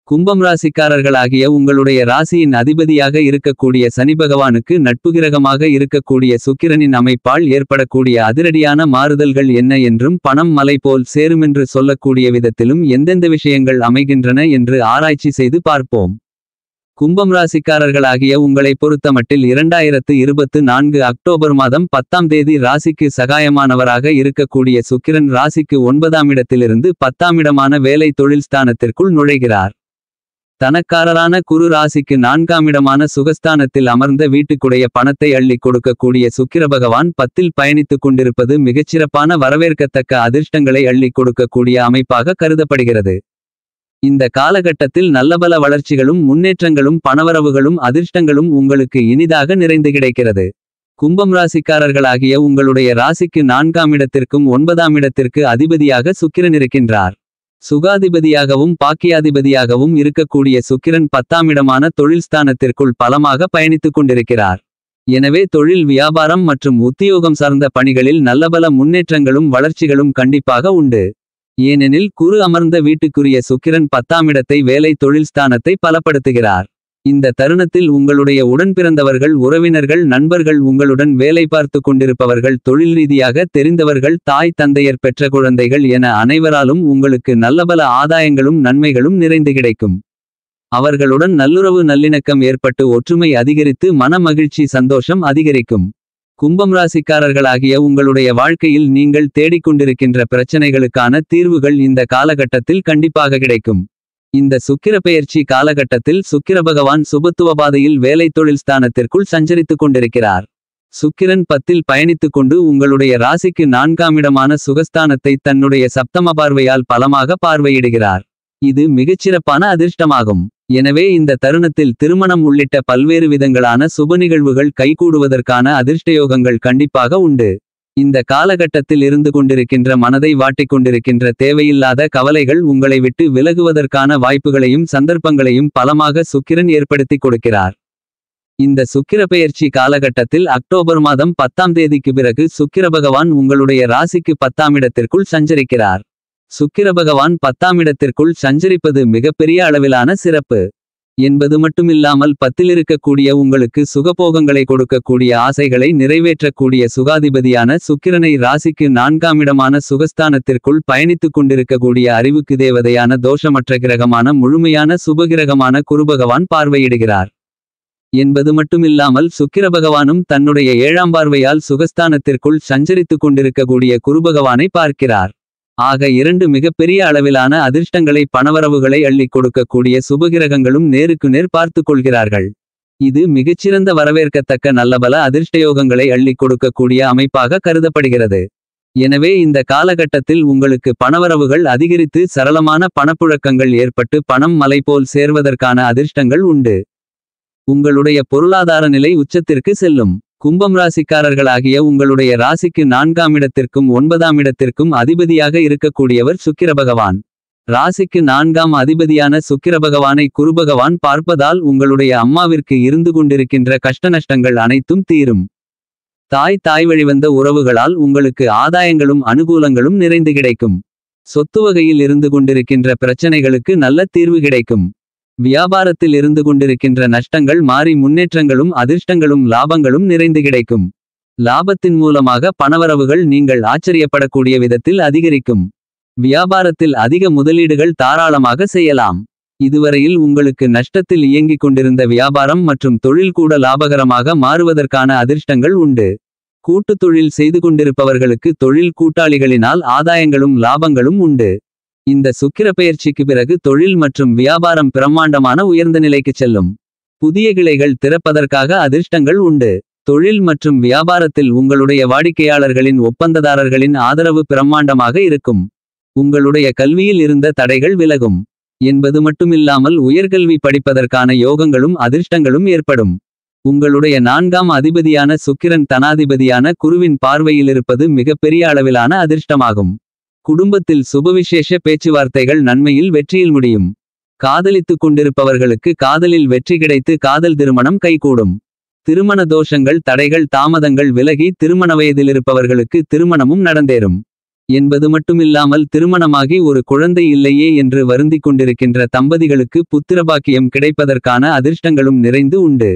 கும்பம் ராசிக்காரர்களாகிய உங்களுடைய ராசியின் அதிபதியாக இருக்கக்கூடிய சனி பகவானுக்கு நட்புகிரகமாக இருக்கக்கூடிய சுக்கிரனின் அமைப்பால் ஏற்படக்கூடிய அதிரடியான மாறுதல்கள் என்ன என்றும் பணம் மலை போல் சேருமென்று சொல்லக்கூடிய விதத்திலும் எந்தெந்த விஷயங்கள் அமைகின்றன என்று ஆராய்ச்சி செய்து பார்ப்போம் கும்பம் ராசிக்காரர்களாகிய உங்களை பொறுத்தமட்டில் இரண்டாயிரத்து இருபத்து நான்கு அக்டோபர் மாதம் பத்தாம் தேதி ராசிக்கு சகாயமானவராக இருக்கக்கூடிய சுக்கிரன் ராசிக்கு ஒன்பதாம் இடத்திலிருந்து பத்தாம் இடமான வேலை தொழில் ஸ்தானத்திற்குள் நுழைகிறார் தனக்காரரான குரு ராசிக்கு நான்காம் இடமான சுகஸ்தானத்தில் அமர்ந்த வீட்டுக்குடைய பணத்தை அள்ளிக் கொடுக்கக்கூடிய சுக்கிர பகவான் பத்தில் பயணித்துக் கொண்டிருப்பது மிகச்சிறப்பான வரவேற்கத்தக்க அதிர்ஷ்டங்களை அள்ளிக் கொடுக்கக்கூடிய அமைப்பாக கருதப்படுகிறது இந்த காலகட்டத்தில் நல்லபல வளர்ச்சிகளும் முன்னேற்றங்களும் பணவரவுகளும் அதிர்ஷ்டங்களும் உங்களுக்கு இனிதாக நிறைந்து கிடைக்கிறது கும்பம் ராசிக்காரர்களாகிய உங்களுடைய ராசிக்கு நான்காம் இடத்திற்கும் ஒன்பதாம் இடத்திற்கு அதிபதியாக சுக்கிரன் இருக்கின்றார் சுகாதிபதியாகவும் பாக்கியாதிபதியாகவும் இருக்கக்கூடிய சுக்கிரன் பத்தாம் இடமான தொழில் ஸ்தானத்திற்குள் பலமாக பயணித்துக் கொண்டிருக்கிறார் எனவே தொழில் வியாபாரம் மற்றும் உத்தியோகம் சார்ந்த பணிகளில் நல்லபல முன்னேற்றங்களும் வளர்ச்சிகளும் கண்டிப்பாக உண்டு ஏனெனில் குரு அமர்ந்த வீட்டுக்குரிய சுக்கிரன் பத்தாம் இடத்தை வேலை தொழில் ஸ்தானத்தை பலப்படுத்துகிறார் இந்த தருணத்தில் உங்களுடைய உடன் பிறந்தவர்கள் உறவினர்கள் நண்பர்கள் உங்களுடன் வேலை பார்த்து கொண்டிருப்பவர்கள் தொழில் ரீதியாக தெரிந்தவர்கள் தாய் தந்தையர் பெற்ற குழந்தைகள் என அனைவராலும் உங்களுக்கு நல்லபல ஆதாயங்களும் நன்மைகளும் நிறைந்து கிடைக்கும் அவர்களுடன் நல்லுறவு நல்லிணக்கம் ஏற்பட்டு ஒற்றுமை அதிகரித்து மன மகிழ்ச்சி சந்தோஷம் அதிகரிக்கும் கும்பம் ராசிக்காரர்களாகிய உங்களுடைய வாழ்க்கையில் நீங்கள் தேடிக்கொண்டிருக்கின்ற பிரச்சனைகளுக்கான தீர்வுகள் இந்த காலகட்டத்தில் கண்டிப்பாக கிடைக்கும் இந்த சுக்கிர பெயர்ச்சி காலகட்டத்தில் சுக்கிர பகவான் சுபத்துவ பாதையில் வேலை தொழில் ஸ்தானத்திற்குள் சஞ்சரித்துக் கொண்டிருக்கிறார் சுக்கிரன் பத்தில் பயணித்துக் கொண்டு உங்களுடைய ராசிக்கு நான்காம் இடமான சுகஸ்தானத்தை தன்னுடைய சப்தம பார்வையால் பலமாக பார்வையிடுகிறார் இது மிகச்சிறப்பான அதிர்ஷ்டமாகும் எனவே இந்த தருணத்தில் திருமணம் உள்ளிட்ட பல்வேறு விதங்களான சுப நிகழ்வுகள் கைகூடுவதற்கான அதிர்ஷ்டயோகங்கள் கண்டிப்பாக உண்டு இந்த காலகட்டத்தில் இருந்து கொண்டிருக்கின்ற மனதை வாட்டிக் கொண்டிருக்கின்ற தேவையில்லாத கவலைகள் உங்களை விட்டு விலகுவதற்கான வாய்ப்புகளையும் சந்தர்ப்பங்களையும் பலமாக சுக்கிரன் ஏற்படுத்திக் கொடுக்கிறார் இந்த சுக்கிர பெயர்ச்சி காலகட்டத்தில் அக்டோபர் மாதம் பத்தாம் தேதிக்கு பிறகு சுக்கிர பகவான் உங்களுடைய ராசிக்கு பத்தாம் இடத்திற்குள் சஞ்சரிக்கிறார் சுக்கிர பகவான் பத்தாம் இடத்திற்குள் சஞ்சரிப்பது மிகப்பெரிய அளவிலான சிறப்பு என்பது மட்டுமில்லாமல் பத்திலிருக்கக்கூடிய உங்களுக்கு சுகபோகங்களை கொடுக்கக்கூடிய ஆசைகளை நிறைவேற்றக்கூடிய சுகாதிபதியான சுக்கிரனை ராசிக்கு நான்காம் இடமான சுகஸ்தானத்திற்குள் பயணித்துக் கொண்டிருக்கக்கூடிய அறிவுக்கு தேவதையான தோஷமற்ற கிரகமான முழுமையான சுபகிரகமான குருபகவான் பார்வையிடுகிறார் என்பது மட்டுமில்லாமல் சுக்கிர பகவானும் தன்னுடைய ஏழாம் பார்வையால் சுகஸ்தானத்திற்குள் சஞ்சரித்துக் கொண்டிருக்கக்கூடிய குருபகவானை பார்க்கிறார் ஆக இரண்டு மிகப்பெரிய அளவிலான அதிர்ஷ்டங்களை பணவரவுகளை அள்ளிக் கொடுக்கக்கூடிய சுபகிரகங்களும் நேருக்கு நேர் பார்த்துக் கொள்கிறார்கள் இது மிகச்சிறந்த வரவேற்கத்தக்க நல்லபல அதிர்ஷ்டயோகங்களை அள்ளிக் கொடுக்கக்கூடிய அமைப்பாக கருதப்படுகிறது எனவே இந்த காலகட்டத்தில் உங்களுக்கு பணவரவுகள் அதிகரித்து சரளமான பணப்புழக்கங்கள் ஏற்பட்டு பணம் மலை போல் சேர்வதற்கான அதிர்ஷ்டங்கள் உண்டு உங்களுடைய பொருளாதார நிலை உச்சத்திற்கு செல்லும் கும்பம் ராசிக்காரர்களாகிய உங்களுடைய ராசிக்கு நான்காம் இடத்திற்கும் ஒன்பதாம் இடத்திற்கும் அதிபதியாக இருக்கக்கூடியவர் சுக்கிர பகவான் ராசிக்கு நான்காம் அதிபதியான சுக்கிர பகவானை குருபகவான் பார்ப்பதால் உங்களுடைய அம்மாவிற்கு இருந்து கொண்டிருக்கின்ற கஷ்டநஷ்டங்கள் அனைத்தும் தீரும் தாய் தாய் வழிவந்த உறவுகளால் உங்களுக்கு ஆதாயங்களும் அனுகூலங்களும் நிறைந்து கிடைக்கும் சொத்து வகையில் இருந்து கொண்டிருக்கின்ற பிரச்சனைகளுக்கு நல்ல தீர்வு கிடைக்கும் வியாபாரத்தில் இருந்து கொண்டிருக்கின்ற நஷ்டங்கள் மாறி முன்னேற்றங்களும் அதிர்ஷ்டங்களும் லாபங்களும் நிறைந்து கிடைக்கும் லாபத்தின் மூலமாக பணவரவுகள் நீங்கள் ஆச்சரியப்படக்கூடிய விதத்தில் அதிகரிக்கும் வியாபாரத்தில் அதிக முதலீடுகள் தாராளமாக செய்யலாம் இதுவரையில் உங்களுக்கு நஷ்டத்தில் இயங்கிக் கொண்டிருந்த வியாபாரம் மற்றும் தொழில் கூட லாபகரமாக மாறுவதற்கான அதிர்ஷ்டங்கள் உண்டு கூட்டுத் தொழில் செய்து கொண்டிருப்பவர்களுக்கு தொழில் கூட்டாளிகளினால் ஆதாயங்களும் லாபங்களும் உண்டு இந்த சுக்கிர பெயர்ச்சிக்கு பிறகு தொழில் மற்றும் வியாபாரம் பிரம்மாண்டமான உயர்ந்த நிலைக்கு செல்லும் புதிய கிளைகள் திறப்பதற்காக அதிர்ஷ்டங்கள் உண்டு தொழில் மற்றும் வியாபாரத்தில் உங்களுடைய வாடிக்கையாளர்களின் ஒப்பந்ததாரர்களின் ஆதரவு பிரம்மாண்டமாக இருக்கும் உங்களுடைய கல்வியில் இருந்த தடைகள் விலகும் என்பது மட்டுமில்லாமல் உயர்கல்வி படிப்பதற்கான யோகங்களும் அதிர்ஷ்டங்களும் ஏற்படும் உங்களுடைய நான்காம் அதிபதியான சுக்கிரன் தனாதிபதியான குருவின் பார்வையிலிருப்பது மிகப்பெரிய அளவிலான அதிர்ஷ்டமாகும் குடும்பத்தில் சுபவிசேஷ பேச்சுவார்த்தைகள் நன்மையில் வெற்றியில் முடியும் காதலித்துக் கொண்டிருப்பவர்களுக்கு காதலில் வெற்றி கிடைத்து காதல் திருமணம் கைகூடும் திருமண தோஷங்கள் தடைகள் தாமதங்கள் விலகி திருமண வயதிலிருப்பவர்களுக்கு திருமணமும் நடந்தேறும் என்பது மட்டுமில்லாமல் திருமணமாகி ஒரு குழந்தை இல்லையே என்று வருந்திக் கொண்டிருக்கின்ற தம்பதிகளுக்கு புத்திரபாக்கியம் கிடைப்பதற்கான அதிர்ஷ்டங்களும் நிறைந்து உண்டு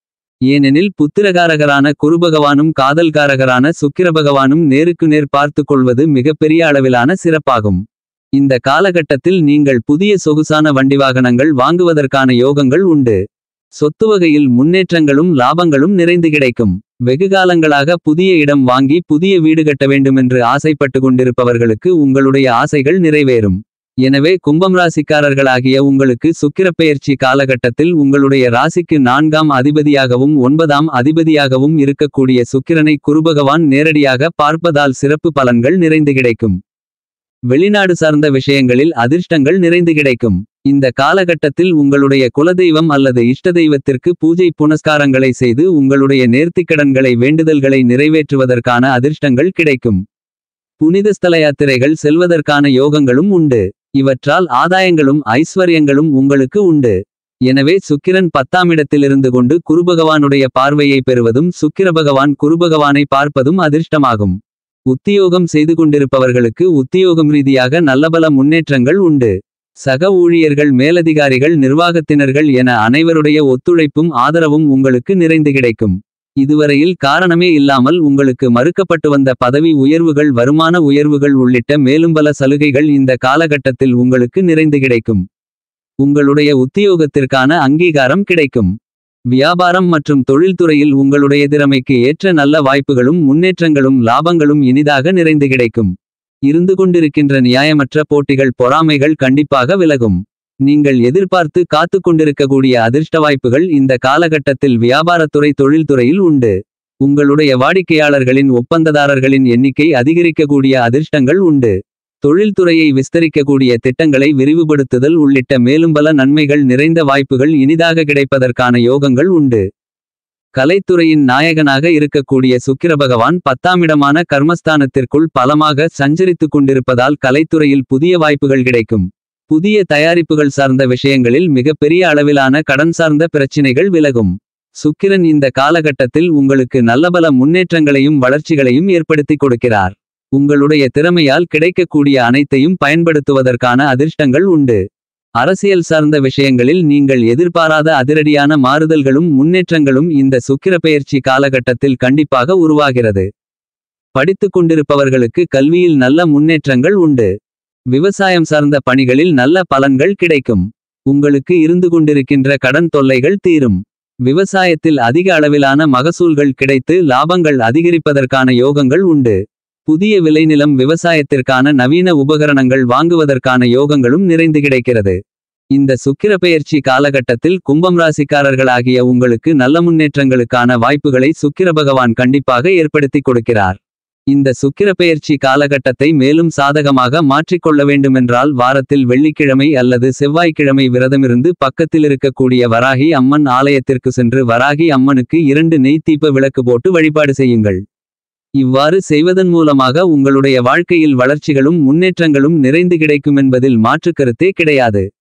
ஏனெனில் புத்திரகாரகரான குருபகவானும் காதல்காரகரான சுக்கிரபகவானும் நேருக்கு நேர் பார்த்து கொள்வது மிகப்பெரிய அளவிலான சிறப்பாகும் இந்த காலகட்டத்தில் நீங்கள் புதிய சொகுசான வண்டி வாகனங்கள் வாங்குவதற்கான யோகங்கள் உண்டு சொத்து வகையில் முன்னேற்றங்களும் லாபங்களும் நிறைந்து கிடைக்கும் வெகுகாலங்களாக புதிய இடம் வாங்கி புதிய வீடு கட்ட வேண்டுமென்று ஆசைப்பட்டு கொண்டிருப்பவர்களுக்கு உங்களுடைய ஆசைகள் நிறைவேறும் எனவே கும்பம் ராசிக்காரர்களாகிய உங்களுக்கு சுக்கிரப்பெயர்ச்சி காலகட்டத்தில் உங்களுடைய ராசிக்கு நான்காம் அதிபதியாகவும் ஒன்பதாம் அதிபதியாகவும் இருக்கக்கூடிய சுக்கிரனை குருபகவான் நேரடியாக பார்ப்பதால் சிறப்பு பலன்கள் நிறைந்து கிடைக்கும் வெளிநாடு சார்ந்த விஷயங்களில் அதிர்ஷ்டங்கள் நிறைந்து கிடைக்கும் இந்த காலகட்டத்தில் உங்களுடைய குலதெய்வம் அல்லது இஷ்ட தெய்வத்திற்கு பூஜை புனஸ்காரங்களை செய்து உங்களுடைய நேர்த்திக்கடன்களை வேண்டுதல்களை நிறைவேற்றுவதற்கான அதிர்ஷ்டங்கள் கிடைக்கும் புனித ஸ்தல யாத்திரைகள் செல்வதற்கான யோகங்களும் உண்டு இவற்றால் ஆதாயங்களும் ஐஸ்வர்யங்களும் உங்களுக்கு உண்டு எனவே சுக்கிரன் பத்தாம் இடத்திலிருந்து கொண்டு குருபகவானுடைய பார்வையை பெறுவதும் சுக்கிர பகவான் குருபகவானை பார்ப்பதும் அதிர்ஷ்டமாகும் உத்தியோகம் செய்து கொண்டிருப்பவர்களுக்கு உத்தியோகம் ரீதியாக நல்லபல முன்னேற்றங்கள் உண்டு சக ஊழியர்கள் மேலதிகாரிகள் நிர்வாகத்தினர்கள் என அனைவருடைய ஒத்துழைப்பும் ஆதரவும் உங்களுக்கு நிறைந்து கிடைக்கும் இதுவரையில் காரணமே இல்லாமல் உங்களுக்கு மறுக்கப்பட்டு வந்த பதவி உயர்வுகள் வருமான உயர்வுகள் உள்ளிட்ட மேலும் பல சலுகைகள் இந்த காலகட்டத்தில் உங்களுக்கு நிறைந்து கிடைக்கும் உங்களுடைய உத்தியோகத்திற்கான அங்கீகாரம் கிடைக்கும் வியாபாரம் மற்றும் தொழில்துறையில் உங்களுடைய திறமைக்கு ஏற்ற நல்ல வாய்ப்புகளும் முன்னேற்றங்களும் லாபங்களும் இனிதாக நிறைந்து கிடைக்கும் இருந்து கொண்டிருக்கின்ற நியாயமற்ற போட்டிகள் பொறாமைகள் கண்டிப்பாக விலகும் நீங்கள் எதிர்பார்த்து காத்து கொண்டிருக்கக்கூடிய அதிர்ஷ்ட வாய்ப்புகள் இந்த காலகட்டத்தில் வியாபாரத்துறை தொழில்துறையில் உண்டு உங்களுடைய வாடிக்கையாளர்களின் ஒப்பந்ததாரர்களின் எண்ணிக்கை அதிகரிக்கக்கூடிய அதிர்ஷ்டங்கள் உண்டு தொழில்துறையை விஸ்தரிக்கக்கூடிய திட்டங்களை விரிவுபடுத்துதல் உள்ளிட்ட மேலும் பல நன்மைகள் நிறைந்த வாய்ப்புகள் இனிதாக கிடைப்பதற்கான யோகங்கள் உண்டு கலைத்துறையின் நாயகனாக இருக்கக்கூடிய சுக்கிர பகவான் பத்தாமிடமான கர்மஸ்தானத்திற்குள் பலமாக சஞ்சரித்துக் கொண்டிருப்பதால் கலைத்துறையில் புதிய வாய்ப்புகள் கிடைக்கும் புதிய தயாரிப்புகள் சார்ந்த விஷயங்களில் மிகப்பெரிய அளவிலான கடன் சார்ந்த பிரச்சினைகள் விலகும் சுக்கிரன் இந்த காலகட்டத்தில் உங்களுக்கு நல்லபல முன்னேற்றங்களையும் வளர்ச்சிகளையும் ஏற்படுத்திக் கொடுக்கிறார் உங்களுடைய திறமையால் கிடைக்கக்கூடிய அனைத்தையும் பயன்படுத்துவதற்கான அதிர்ஷ்டங்கள் உண்டு அரசியல் சார்ந்த விஷயங்களில் நீங்கள் எதிர்பாராத அதிரடியான மாறுதல்களும் முன்னேற்றங்களும் இந்த சுக்கிரப்பெயர்ச்சி காலகட்டத்தில் கண்டிப்பாக உருவாகிறது படித்துக் கொண்டிருப்பவர்களுக்கு கல்வியில் நல்ல முன்னேற்றங்கள் உண்டு விவசாயம் சார்ந்த பணிகளில் நல்ல பலன்கள் கிடைக்கும் உங்களுக்கு இருந்து கொண்டிருக்கின்ற கடன் தொல்லைகள் தீரும் விவசாயத்தில் அதிக அளவிலான மகசூல்கள் கிடைத்து லாபங்கள் அதிகரிப்பதற்கான யோகங்கள் உண்டு புதிய விளைநிலம் விவசாயத்திற்கான நவீன உபகரணங்கள் வாங்குவதற்கான யோகங்களும் நிறைந்து கிடைக்கிறது இந்த சுக்கிரப்பெயர்ச்சி காலகட்டத்தில் கும்பம் ராசிக்காரர்களாகிய உங்களுக்கு நல்ல முன்னேற்றங்களுக்கான வாய்ப்புகளை சுக்கிர பகவான் கண்டிப்பாக ஏற்படுத்திக் கொடுக்கிறார் இந்த சுக்கிரப்பெயர்ச்சி காலகட்டத்தை மேலும் சாதகமாக மாற்றிக்கொள்ள வேண்டுமென்றால் வாரத்தில் வெள்ளிக்கிழமை அல்லது செவ்வாய்க்கிழமை விரதமிருந்து பக்கத்தில் இருக்கக்கூடிய வராகி அம்மன் ஆலயத்திற்கு சென்று வராகி அம்மனுக்கு இரண்டு நெய் தீப விளக்கு போட்டு வழிபாடு செய்யுங்கள் இவ்வாறு செய்வதன் மூலமாக உங்களுடைய வாழ்க்கையில் வளர்ச்சிகளும் முன்னேற்றங்களும் நிறைந்து கிடைக்குமென்பதில் மாற்றுக் கருத்தே கிடையாது